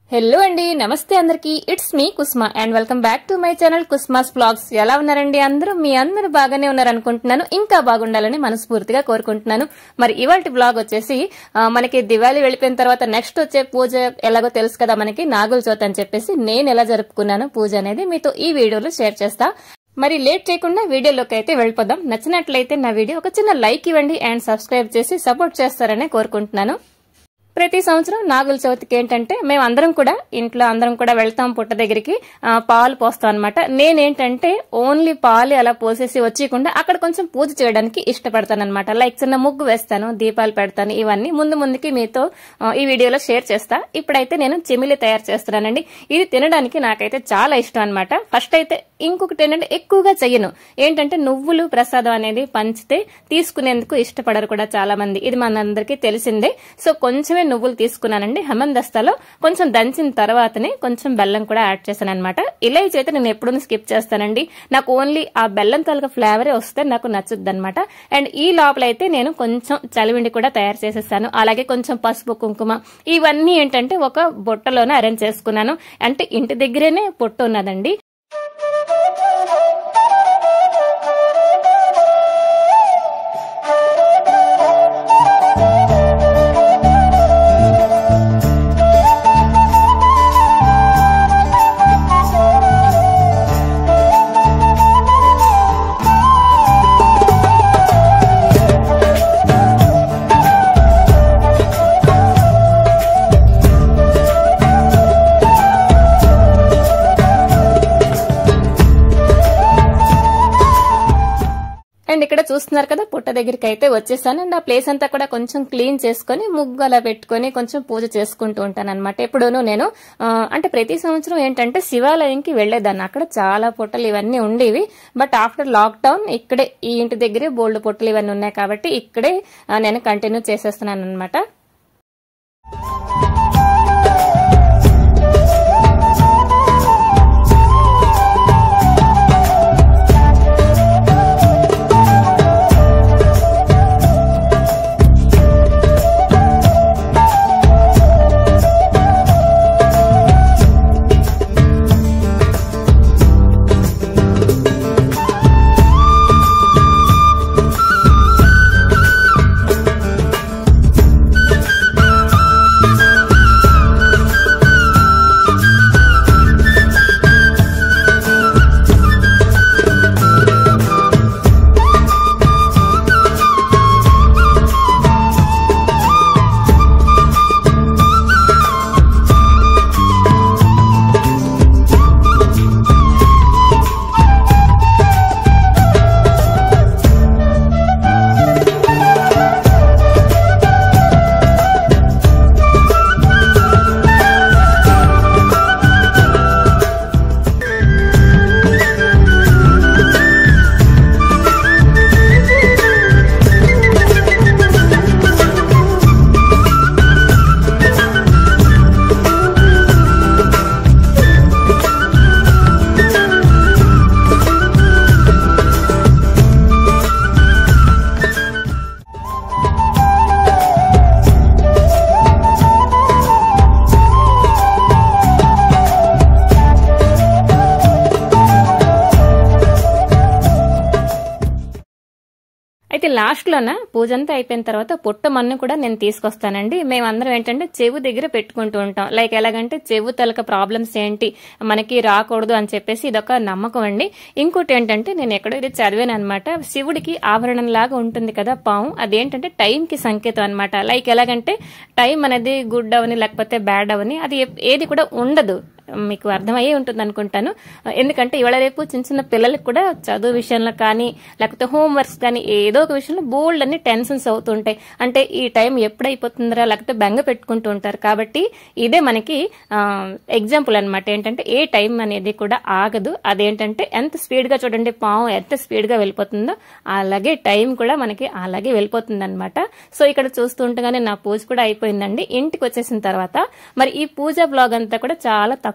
hello అండి నమస్తే అందరికి it's me Kusma and welcome back to my channel Kusma's blogs ఎలా ఉన్నారండి అందరూ మీ అందరూ బాగానే ఉన్నారు అనుకుంటున్నాను ఇంకా బాగుండాలని మనస్ఫూర్తిగా కోరుకుంటున్నాను మరి ఇవాళ బ్లాగ్ వచ్చేసి ఆ, మనకి దివాళీ వెళ్ళిపోయిన తర్వాత నెక్స్ట్ వచ్చే పూజ ఎలాగో తెలుసు కదా మనకి నాగుల చవితి అని చెప్పేసి నేను ఎలా జరుపుకున్నాను పూజ అనేది మీతో ఈ వీడియోలో షేర్ చేస్తా మరి లేట్ చేయకుండా వీడియోలోకి అయితే వెళ్ళిపోదాం నచ్చినట్లయితే నా వీడియో ఒక చిన్న లైక్ ఇవ్వండి అండ్ సబ్స్క్రైబ్ చేసి సపోర్ట్ చేస్తారని కోరుకుంటున్నాను ప్రతి సంవత్సరం నాగుల చవితికి ఏంటంటే మేము అందరం కూడా ఇంట్లో అందరం కూడా వెళ్తాం పుట్ట దగ్గరికి ఆ, పాలు పోస్తాం అనమాట నేనేంటంటే ఓన్లీ పాలు అలా పోసేసి వచ్చేయకుండా అక్కడ కొంచెం పూజ చేయడానికి ఇష్టపడతాను అనమాట లైక్ చిన్న ముగ్గు వేస్తాను దీపాలు పెడతాను ఇవన్నీ ముందు ముందుకి మీతో ఆ, ఈ వీడియోలో షేర్ చేస్తా ఇప్పుడైతే నేను చెమిలి తయారు చేస్తున్నానండి ఇది తినడానికి నాకైతే చాలా ఇష్టం అనమాట ఫస్ట్ అయితే ఇంకొకటి ఏంటంటే ఎక్కువగా చెయ్యను ఏంటంటే నువ్వులు ప్రసాదం అనేది పంచితే తీసుకునేందుకు ఇష్టపడరు కూడా చాలా మంది ఇది మనందరికీ తెలిసిందే సో కొంచెమే నువ్వులు తీసుకున్నానండి హమందస్తాలో కొంచెం దంచిన తర్వాతనే కొంచెం బెల్లం కూడా యాడ్ చేశాను అనమాట ఇలైచి అయితే నేను ఎప్పుడూ స్కిప్ చేస్తానండి నాకు ఓన్లీ ఆ బెల్లం తాలూకా ఫ్లేవరే వస్తే నాకు నచ్చుద్ది అనమాట అండ్ ఈ లోపల అయితే నేను కొంచెం చలివిండి కూడా తయారు చేసేసాను అలాగే కొంచెం పసుపు కుంకుమ ఇవన్నీ ఏంటంటే ఒక బుట్టలోనే అరేంజ్ చేసుకున్నాను అంటే ఇంటి దగ్గరేనే పొట్టు ఉన్నదండి అండ్ ఇక్కడ చూస్తున్నారు కదా పుట్ట దగ్గరికి అయితే వచ్చేసాను అండ్ ఆ ప్లేస్ అంతా కూడా కొంచెం క్లీన్ చేసుకొని ముగ్గు అలా పెట్టుకొని కొంచెం పూజ చేసుకుంటూ ఉంటాను అనమాట ఎప్పుడూను నేను ఆ, అంటే ప్రతి సంవత్సరం ఏంటంటే శివాలయంకి వెళ్లేదాన్ని అక్కడ చాలా పుట్టలు ఇవన్నీ ఉండేవి బట్ ఆఫ్టర్ లాక్డౌన్ ఇక్కడే ఈ ఇంటి దగ్గరే బోల్డ్ పుట్టలు ఇవన్నీ ఉన్నాయి కాబట్టి ఇక్కడే ఆ, నేను కంటిన్యూ చేసేస్తున్నాను అనమాట అయితే లాస్ట్ లోన పూజ అంతా అయిపోయిన తర్వాత పుట్ట మన్ను కూడా నేను తీసుకొస్తానండి మేమందరం ఏంటంటే చెవు దగ్గర పెట్టుకుంటూ ఉంటాం లైక్ ఎలాగంటే చెవు తలక ప్రాబ్లమ్స్ ఏంటి మనకి రాకూడదు అని చెప్పేసి ఇదొక నమ్మకం అండి ఇంకోటి ఏంటంటే నేను ఎక్కడో ఇది చదివాను అనమాట శివుడికి ఆభరణం లాగా ఉంటుంది కదా పాము అదేంటంటే టైం కి సంకేతం అనమాట లైక్ ఎలాగంటే టైం అనేది గుడ్ అవని లేకపోతే బ్యాడ్ అవని అది ఏ- ఏది కూడా ఉండదు మీకు అర్థమయ్యే ఉంటుంది అనుకుంటాను ఎందుకంటే ఇవాళ రేపు చిన్న చిన్న పిల్లలకు కూడా చదువు విషయంలో కానీ లేకపోతే హోంవర్క్స్ కానీ ఏదో ఒక విషయంలో బోల్డ్ అన్ని టెన్షన్స్ అవుతుంటాయి అంటే ఈ టైం ఎప్పుడైపోతుందిరా లేకపోతే బెంగ పెట్టుకుంటూ ఉంటారు కాబట్టి ఇదే మనకి ఎగ్జాంపుల్ అన్నమాట ఏంటంటే ఏ టైం అనేది కూడా ఆగదు అదేంటంటే ఎంత స్పీడ్గా చూడండి పాము ఎంత స్పీడ్గా వెళ్ళిపోతుందో అలాగే టైం కూడా మనకి అలాగే వెళ్ళిపోతుంది అనమాట సో ఇక్కడ చూస్తుండగానే నా పూజ కూడా అయిపోయిందండి ఇంటికి వచ్చేసిన తర్వాత మరి ఈ పూజ బ్లాగ్ అంతా కూడా చాలా తక్కువ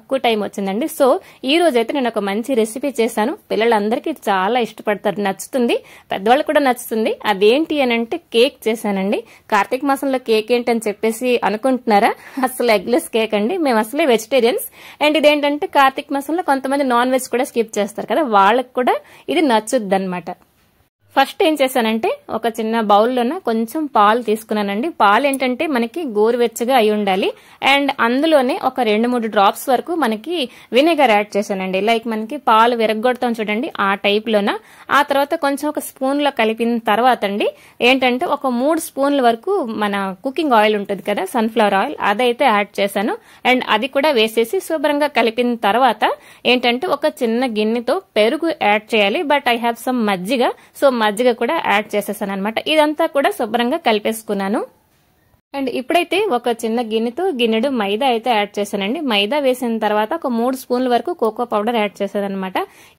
తక్కువ టైం వచ్చిందండి సో ఈ రోజు అయితే నేను ఒక మంచి రెసిపీ చేశాను పిల్లలందరికీ చాలా ఇష్టపడతారు నచ్చుతుంది పెద్దవాళ్ళు కూడా నచ్చుతుంది అదేంటి అని అంటే కేక్ చేశానండి కార్తీక మాసంలో కేక్ ఏంటని చెప్పేసి అనుకుంటున్నారా అసలు ఎగ్లెస్ కేక్ అండి మేము అసలే వెజిటేరియన్స్ అండ్ ఇదేంటంటే కార్తీక మాసంలో కొంతమంది నాన్ వెజ్ కూడా స్కిప్ చేస్తారు కదా వాళ్ళకి కూడా ఇది నచ్చుద్ది అనమాట ఫస్ట్ ఏం చేశానంటే ఒక చిన్న బౌల్లోన కొంచెం పాలు తీసుకున్నానండి పాలు ఏంటంటే మనకి గోరువెచ్చగా అయి ఉండాలి అండ్ అందులోనే ఒక రెండు మూడు డ్రాప్స్ వరకు మనకి విnegar యాడ్ చేశానండి లైక్ మనకి పాలు విరగొడతాం చూడండి ఆ టైప్లోన ఆ తర్వాత కొంచెం ఒక స్పూన్లో కలిపిన తర్వాత అండి ఏంటంటే ఒక మూడు స్పూన్ల వరకు మన కుకింగ్ ఆయిల్ ఉంటుంది కదా సన్ఫ్లవర్ ఆయిల్ అదైతే యాడ్ చేశాను అండ్ అది కూడా వేసేసి శుభ్రంగా కలిపిన తర్వాత ఏంటంటే ఒక చిన్న గిన్నెతో పెరుగు యాడ్ చేయాలి బట్ ఐ హ్యావ్ సమ్ మజ్జిగ సో మజ్జిగ కూడా యాడ్ చేసేసాను అనమాట ఇదంతా కూడా శుభ్రంగా కలిపేసుకున్నాను అండ్ ఇప్పుడైతే ఒక చిన్న గిన్నెతో గిన్నెడు మైదా అయితే యాడ్ చేశానండి మైదా వేసిన తర్వాత ఒక మూడు స్పూన్ల వరకు కోకో పౌడర్ యాడ్ చేశాను అనమాట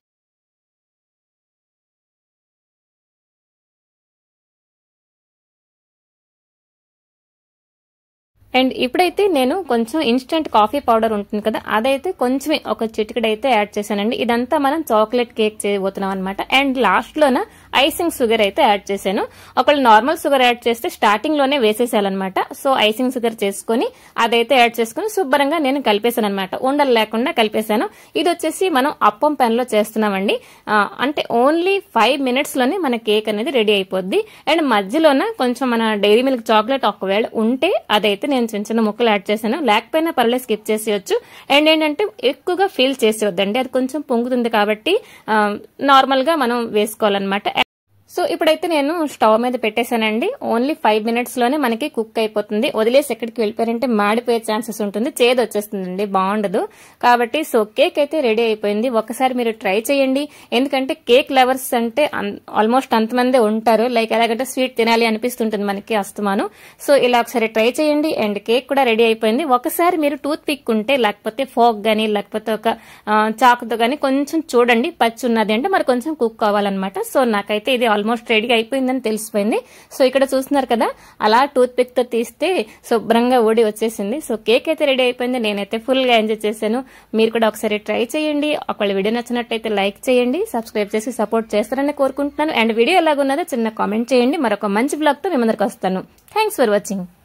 అండ్ ఇప్పుడైతే నేను కొంచెం ఇన్స్టెంట్ కాఫీ పౌడర్ ఉంటుంది కదా అదైతే కొంచెమే ఒక చిటికెడు అయితే యాడ్ చేశానండి ఇదంతా మనం చాక్లెట్ కేక్ చేయబోతున్నాం అనమాట అండ్ లాస్ట్ లోన ఐసింగ్ షుగర్ అయితే యాడ్ చేశాను ఒకళ్ళు నార్మల్ షుగర్ యాడ్ చేస్తే స్టార్టింగ్ లోనే వేసేసాలన్నమాట సో ఐసింగ్ షుగర్ చేసుకుని అదైతే యాడ్ చేసుకుని శుభ్రంగా నేను కలిపేశాను అనమాట ఉండలు లేకుండా కలిపేశాను ఇది వచ్చేసి మనం అప్పం పెన్ లో చేస్తున్నామండి ఆ, అంటే ఓన్లీ ఫైవ్ మినిట్స్ లోనే మన కేక్ అనేది రెడీ అయిపోద్ది అండ్ మధ్యలోన కొంచెం మన డైరీ మిల్క్ చాక్లెట్ ఒకవేళ ఉంటే అదైతే నేను చిన్న చిన్న ముక్కలు యాడ్ చేశాను లేకపోయినా పర్లేదు స్కిప్ చేసేయచ్చు అండ్ ఏంటంటే ఎక్కువగా ఫీల్ చేసేవద్దండి అది కొంచెం పొంగుతుంది కాబట్టి నార్మల్ గా మనం వేసుకోవాలన్నమాట సో ఇప్పుడైతే నేను స్టవ్ మీద పెట్టేశానండి ఓన్లీ ఫైవ్ మినిట్స్ లోనే మనకి కుక్ అయిపోతుంది వదిలేసి ఎక్కడికి వెళ్ళిపోయారంటే మాడిపోయే ఛాన్సెస్ ఉంటుంది చేదు వచ్చేస్తుందండి బాగుండదు కాబట్టి సో కేక్ అయితే రెడీ అయిపోయింది ఒకసారి మీరు ట్రై చేయండి ఎందుకంటే కేక్ లవర్స్ అంటే ఆల్మోస్ట్ అంతమందే ఉంటారు లైక్ ఎలాగంటే స్వీట్ తినాలి అనిపిస్తుంటుంది మనకి అస్తమాను సో ఇలా ఒకసారి ట్రై చేయండి అండ్ కేక్ కూడా రెడీ అయిపోయింది ఒకసారి మీరు టూత్ పిక్ ఉంటే లేకపోతే ఫోక్ గానీ లేకపోతే ఒక ఆ, చాకుతో గానీ కొంచెం చూడండి పచ్చి ఉన్నది అంటే మరి కొంచెం కుక్ కావాలన్నమాట సో నాకైతే ఇది ఆల్మోస్ట్ రెడీ అయిపోయిందని తెలిసిపోయింది సో ఇక్కడ చూస్తున్నారు కదా అలా టూత్ పిక్ తో తీస్తే శుభ్రంగా ఊడి వచ్చేసింది సో కేక్ అయితే రెడీ అయిపోయింది నేనైతే ఫుల్ గా ఎంజాయ్ చేశాను మీరు కూడా ఒకసారి ట్రై చేయండి ఒకవేళ వీడియో నచ్చినట్టయితే లైక్ చేయండి సబ్స్క్రైబ్ చేసి సపోర్ట్ చేస్తారని కోరుకుంటున్నాను అండ్ వీడియో ఎలాగున్నదో చిన్న కామెంట్ చేయండి మరొక మంచి బ్లాగ్ తో మీ ముందరికి వస్తాను థ్యాంక్స్ ఫర్ వాచింగ్